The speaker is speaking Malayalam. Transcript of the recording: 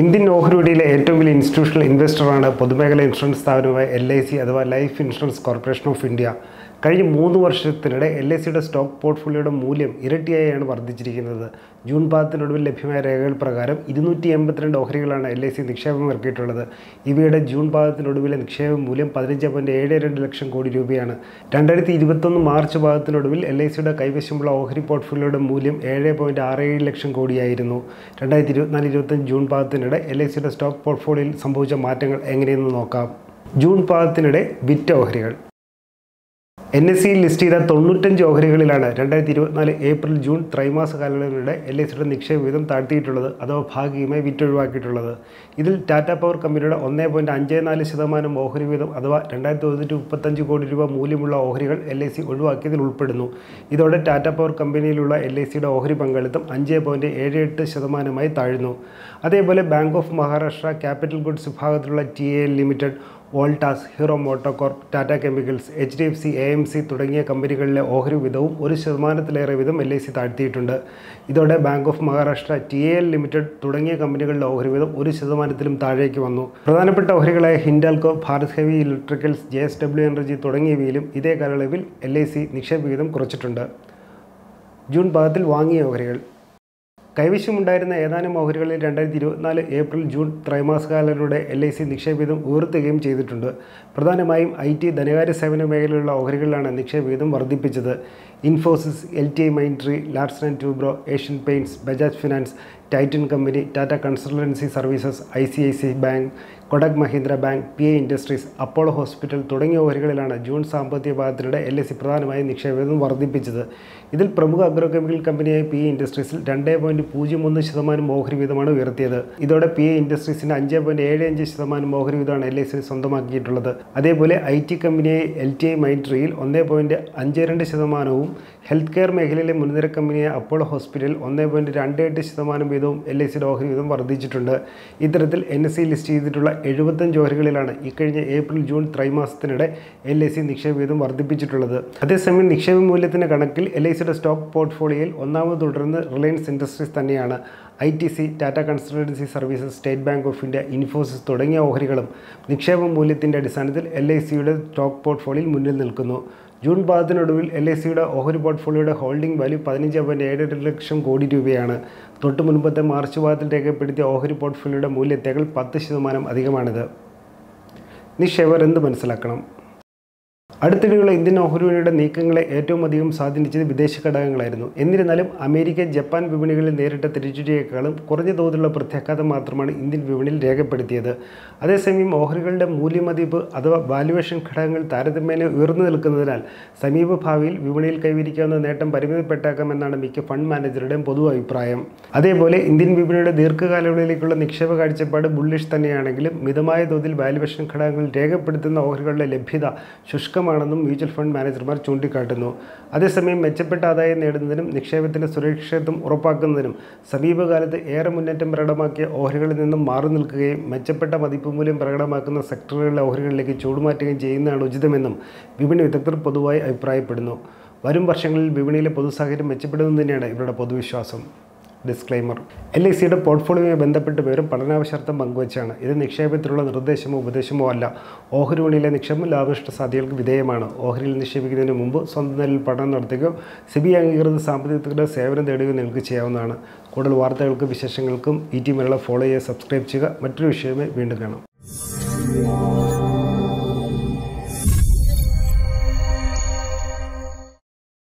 ഇന്ത്യൻ ഓഹരി വിപണിയിലെ ഏറ്റവും വലിയ ഇൻസ്റ്റിറ്റ്യൂഷണൽ ഇൻവെസ്റ്ററാണ് പൊതുമേഖലാ ഇൻഷുറൻസ് സ്ഥാപനമായ എൽ ഐ സി അഥവാ life insurance corporation of India കഴിഞ്ഞ മൂന്ന് വർഷത്തിനിടെ എൽ ഐ സിയുടെ സ്റ്റോക്ക് പോർട്ട്ഫോളിയോയുടെ മൂല്യം ഇരട്ടിയായാണ് വർദ്ധിച്ചിരിക്കുന്നത് ജൂൺ പാദത്തിനൊടുവിൽ ലഭ്യമായ രേഖകൾ പ്രകാരം ഇരുന്നൂറ്റി എൺപത്തിരണ്ട് ഓഹരികളാണ് എൽ ഐ സി നിക്ഷേപം ഇറക്കിയിട്ടുള്ളത് ഇവയുടെ ജൂൺ പാദത്തിനൊടുവിലെ നിക്ഷേപ മൂല്യം പതിനഞ്ച് പോയിൻറ്റ് ഏഴ് രണ്ട് ലക്ഷം കോടി രൂപയാണ് രണ്ടായിരത്തി ഇരുപത്തൊന്ന് മാർച്ച് പാദത്തിനൊടുവിൽ എൽ ഐ സിയുടെ കൈവശമുള്ള ഓഹരി പോർട്ട്ഫോളിയോയുടെ മൂല്യം ഏഴ് പോയിൻറ്റ് ആറ് ഏഴ് ലക്ഷം കോടിയായിരുന്നു രണ്ടായിരത്തി ഇരുപത്തിനാല് ഇരുപത്തഞ്ച് ജൂൺ പാദത്തിനിടെ എൽ ഐ സിയുടെ സ്റ്റോക്ക് പോർട്ട്ഫോളിയോയിൽ സംഭവിച്ച മാറ്റങ്ങൾ എങ്ങനെയെന്ന് നോക്കാം ജൂൺ പാദത്തിനിടെ വിറ്റ ഓഹരികൾ എൻ എസ് സിയിൽ ലിസ്റ്റ് ചെയ്ത തൊണ്ണൂറ്റഞ്ച് ഓഹരികളിലാണ് രണ്ടായിരത്തി ഇരുപത്തിനാല് ഏപ്രിൽ ജൂൺ ത്രൈമാസ കാലയളവിലൂടെ എൽ ഐ സിയുടെ നിക്ഷേപ വീതം താഴ്ത്തിയിട്ടുള്ളത് അഥവാ ഭാഗികമായി വിറ്റൊഴിവാക്കിയിട്ടുള്ളത് ഇതിൽ ടാറ്റ പവർ കമ്പനിയുടെ ഒന്നേ പോയിൻറ്റ് അഞ്ച് നാല് ശതമാനം ഓഹരി വീതം അഥവാ രണ്ടായിരത്തി തൊണ്ണൂറ്റി മുപ്പത്തഞ്ച് കോടി രൂപ മൂല്യമുള്ള ഓഹരികൾ എൽ ഐ സി ഒഴിവാക്കിയതിൽ ഉൾപ്പെടുന്നു ഇതോടെ ടാറ്റ പവർ കമ്പനിയിലുള്ള എൽ ഐ സിയുടെ ഓഹരി പങ്കാളിത്തം അഞ്ച് പോയിൻറ്റ് ഏഴ് എട്ട് ശതമാനമായി താഴ്ന്നു അതേപോലെ bank of Maharashtra capital goods വിഭാഗത്തിലുള്ള T A limited Voltas Hero MotoCorp Tata chemicals H D F C A M C തുടങ്ങിയ കമ്പനികളിലെ ഓഹരി വിധവും ഒരു ശതമാനത്തിലേറെ വിധം എൽ ഐ സി താഴ്ത്തിയിട്ടുണ്ട് ഇതോടെ bank of Maharashtra T A L limited തുടങ്ങിയ കമ്പനികളുടെ ഓഹരി വിധം ഒരു ശതമാനത്തിലും താഴേക്ക് വന്നു പ്രധാനപ്പെട്ട ഓഹരികളായ Hindalco Bharat heavy electricals J S W energy തുടങ്ങിയവയിലും ഇതേ കാലയളവിൽ എൽ ഐ സി നിക്ഷേപ വിഹിതം കുറച്ചിട്ടുണ്ട് ജൂൺ പാദത്തിൽ വാങ്ങിയ ഓഹരികൾ കൈവശമുണ്ടായിരുന്ന ഏതാനും ഓഹരികളിൽ രണ്ടായിരത്തി ഇരുപത്തിനാല് April June ത്രൈമാസകാലങ്ങളുടെ L I C നിക്ഷേപവിധം ഉയർത്തുകയും ചെയ്തിട്ടുണ്ട് പ്രധാനമായും ഐ ടി ധനകാര്യ സേവന മേഖലയിലുള്ള ഓഹരികളിലാണ് നിക്ഷേപവിധം വർദ്ധിപ്പിച്ചത് Infosys L T I മൈൻട്രി Larsen and Toubro Asian paints Bajaj finance Titan company Tata consultancy services I C I C bank Kodagu Mahindra bank P A industries Apollo hospital തുടങ്ങിയ ഓഹരികളിലാണ് ജൂൺ സാമ്പത്തിക പാദത്തിനിടെ എൽ എസ് സി പ്രധാനമായും നിക്ഷേപം വർദ്ധിപ്പിച്ചത് ഇതിൽ പ്രമുഖ അഗ്രോ കെമിക്കൽ കമ്പനിയായ പി എ ഇൻഡസ്ട്രീസിൽ രണ്ട് പോയിൻറ്റ് പൂജ്യം ഒന്ന് ശതമാനം ഓഹരി വീതമാണ് ഉയർത്തിയത് ഇതോടെ പി എ ഇൻഡസ്ട്രീസിൻ്റെ അഞ്ച് പോയിൻറ്റ് ഏഴ് അഞ്ച് ശതമാനം ഓഹരി വീതമാണ് എൽ ഐ സി സ്വന്തമാക്കിയിട്ടുള്ളത് അതേപോലെ ഐ ടി കമ്പനിയായ എൽ ടി ഐ മൈൻട്രിയിൽ ഒന്ന് പോയിൻറ്റ് അഞ്ച് രണ്ട് ശതമാനവും ഹെൽത്ത് കെയർ മേഖലയിലെ മുൻനിര കമ്പനിയായ അപ്പോളോ ഹോസ്പിറ്റൽ ഒന്ന് പോയിൻറ്റ് രണ്ട് എട്ട് ശതമാനം വീതവും എൽ ഐ സിയുടെ ഓഹരി വീതം വർദ്ധിച്ചിട്ടുണ്ട് ഇത്തരത്തിൽ എൻ എസ് സി ലിസ്റ്റ് ചെയ്തിട്ടുള്ള എഴുപത്തഞ്ച് ഓഹരികളിലാണ് ഇക്കഴിഞ്ഞ ഏപ്രിൽ ജൂൺ ത്രൈമാസത്തിനിടെ എൽ ഐ സി നിക്ഷേപ വീതം വർദ്ധിപ്പിച്ചിട്ടുള്ളത് അതേസമയം നിക്ഷേപ മൂല്യത്തിൻ്റെ കണക്കിൽ എൽ ഐ സിയുടെ സ്റ്റോക്ക് പോർട്ട്ഫോളിയോയിൽ ഒന്നാമത് തുടർന്ന് റിലയൻസ് ഇൻഡസ്ട്രീസ് തന്നെയാണ് I T C Tata consultancy services state bank of India Infosys തുടങ്ങിയ ഓഹരികളും നിക്ഷേപ മൂല്യത്തിൻ്റെ അടിസ്ഥാനത്തിൽ എൽ ഐ സിയുടെ സ്റ്റോക്ക് പോർട്ട്ഫോളിയോയിൽ മുന്നിൽ നിൽക്കുന്നു ജൂൺ പാദത്തിനൊടുവിൽ എൽ ഐ സിയുടെ ഓഹരി പോർട്ട്ഫോളിയോയുടെ ഹോൾഡിംഗ് വാല്യൂ പതിനഞ്ച് പോയിൻറ്റ് ഏഴ് രണ്ട് ലക്ഷം കോടി രൂപയാണ് തൊട്ട് മുൻപത്തെ മാർച്ച് പാദത്തിൽ രേഖപ്പെടുത്തിയ ഓഹരി പോർട്ട്ഫോളിയോയുടെ മൂല്യത്തേക്കാൾ പത്ത് ശതമാനം അധികമാണിത് നിക്ഷേപകർ എന്ത് മനസ്സിലാക്കണം അടുത്തിടെയുള്ള ഇന്ത്യൻ ഓഹരി വിപണിയുടെ നീക്കങ്ങളെ ഏറ്റവും അധികം സ്വാധീനിച്ചത് വിദേശ ഘടകങ്ങളായിരുന്നു എന്നിരുന്നാലും അമേരിക്ക ജപ്പാൻ വിപണികളിൽ നേരിട്ട തിരിച്ചടിയേക്കാളും കുറഞ്ഞ തോതിലുള്ള പ്രത്യാഘാതം മാത്രമാണ് ഇന്ത്യൻ വിപണിയിൽ രേഖപ്പെടുത്തിയത് അതേസമയം ഓഹരികളുടെ മൂല്യമതിപ്പ് അഥവാ വാല്യുവേഷൻ ഘടകങ്ങൾ താരതമ്യേന ഉയർന്നു നിൽക്കുന്നതിനാൽ സമീപ ഭാവിയിൽ വിപണിയിൽ കൈവരിക്കാവുന്ന നേട്ടം പരിമിതപ്പെട്ടേക്കാമെന്നാണ് മിക്ക ഫണ്ട് മാനേജറുടെയും പൊതു അഭിപ്രായം അതേപോലെ ഇന്ത്യൻ വിപണിയുടെ ദീർഘകാലയളവിലേക്കുള്ള നിക്ഷേപ കാഴ്ചപ്പാട് ബുള്ളിഷ് തന്നെയാണെങ്കിലും മിതമായ തോതിൽ വാല്യുവേഷൻ ഘടകങ്ങൾ രേഖപ്പെടുത്തുന്ന ഓഹരികളുടെ ലഭ്യത ശുഷ്കമാണ് ആണെന്നും മ്യൂച്വൽ ഫണ്ട് മാനേജർമാർ ചൂണ്ടിക്കാട്ടുന്നു അതേസമയം മെച്ചപ്പെട്ട ആദായം നേടുന്നതിനും നിക്ഷേപത്തിൻ്റെ സുരക്ഷിതത്വം ഉറപ്പാക്കുന്നതിനും സമീപകാലത്ത് ഏറെ മുന്നേറ്റം പ്രകടമാക്കിയ ഓഹരികളിൽ നിന്നും മാറി നിൽക്കുകയും മെച്ചപ്പെട്ട മതിപ്പ് മൂല്യം പ്രകടമാക്കുന്ന സെക്ടറുകളിലെ ഓഹരികളിലേക്ക് ചൂടുമാറ്റുകയും ചെയ്യുന്നതാണ് ഉചിതമെന്നും വിപണി വിദഗ്ധർ പൊതുവായി അഭിപ്രായപ്പെടുന്നു വരും വർഷങ്ങളിൽ വിപണിയിലെ പൊതുസാഹചര്യം മെച്ചപ്പെടുമെന്ന് തന്നെയാണ് ഇവരുടെ പൊതുവിശ്വാസം ഡിസ്ക്ലൈമർ എൽ ഐ സിയുടെ പോർട്ട്ഫോളിയോയുമായി ബന്ധപ്പെട്ട വിവരം പഠനാവശ്യാർത്ഥം പങ്കുവച്ചാണ് ഇത് നിക്ഷേപത്തിലുള്ള നിർദ്ദേശമോ ഉപദേശമോ അല്ല ഓഹരി വിപണിയിലെ നിക്ഷേപം ലാഭനഷ്ട സാധ്യതകൾക്ക് വിധേയമാണ് ഓഹരിയിൽ നിക്ഷേപിക്കുന്നതിന് മുമ്പ് സ്വന്തം നിലയിൽ പഠനം നടത്തുകയോ സിബി അംഗീകൃത സാമ്പത്തിക സേവനം തേടുകയോ നിങ്ങൾക്ക് ചെയ്യാവുന്നതാണ് കൂടുതൽ വാർത്തകൾക്കും വിശേഷങ്ങൾക്കും ഈ ടീമിലുള്ള ഫോളോ ചെയ്യുക സബ്സ്ക്രൈബ് ചെയ്യുക മറ്റൊരു വിഷയമായി വീണ്ടും കാണാം